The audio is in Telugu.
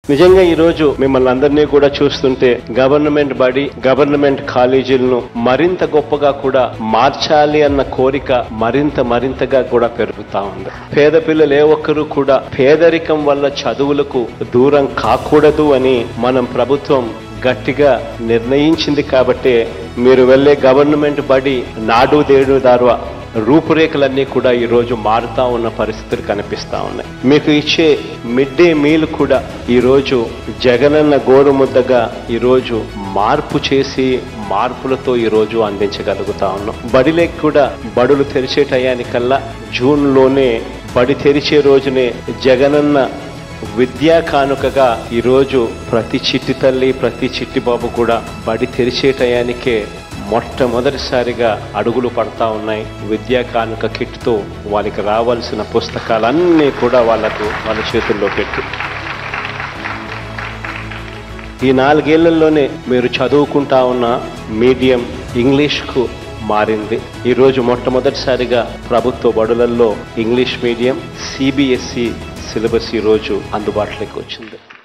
నిజంగా ఈ రోజు మిమ్మల్ని అందరినీ కూడా చూస్తుంటే గవర్నమెంట్ బడి గవర్నమెంట్ కాలేజీలను మరింత గొప్పగా కూడా మార్చాలి అన్న కోరిక మరింత మరింతగా కూడా పెరుగుతా ఉంది పేద పిల్లలు ఏ ఒక్కరూ కూడా పేదరికం వల్ల చదువులకు దూరం కాకూడదు అని మనం ప్రభుత్వం గట్టిగా నిర్ణయించింది కాబట్టే మీరు వెళ్ళే గవర్నమెంట్ బడి నాడు దేడు దారువా రూపురేఖలన్నీ కూడా ఈ రోజు మారుతా ఉన్న పరిస్థితులు కనిపిస్తా ఉన్నాయి మీకు ఇచ్చే మిడ్ డే మీల్ కూడా ఈ రోజు జగనన్న గోరు ముద్దగా ఈ రోజు మార్పు చేసి మార్పులతో ఈ రోజు అందించగలుగుతా ఉన్నాం బడిలోకి కూడా బడులు తెరిచే టయానికల్లా జూన్లోనే బడి తెరిచే రోజునే జగనన్న విద్యా కానుకగా ఈరోజు ప్రతి చిట్టి తల్లి ప్రతి చిట్టి బాబు కూడా బడి తెరిచే టయానికే మొట్టమొదటిసారిగా అడుగులు పడతా ఉన్నాయి విద్యా కానుక కిట్తో వాళ్ళకి రావాల్సిన పుస్తకాలన్నీ కూడా వాళ్ళకు వాళ్ళ చేతుల్లో పెట్టి ఈ నాలుగేళ్లలోనే మీరు చదువుకుంటా ఉన్న మీడియం ఇంగ్లీష్కు మారింది ఈరోజు మొట్టమొదటిసారిగా ప్రభుత్వ బడులల్లో ఇంగ్లీష్ మీడియం సిబిఎస్ఈ సిలబస్ ఈరోజు అందుబాటులోకి వచ్చింది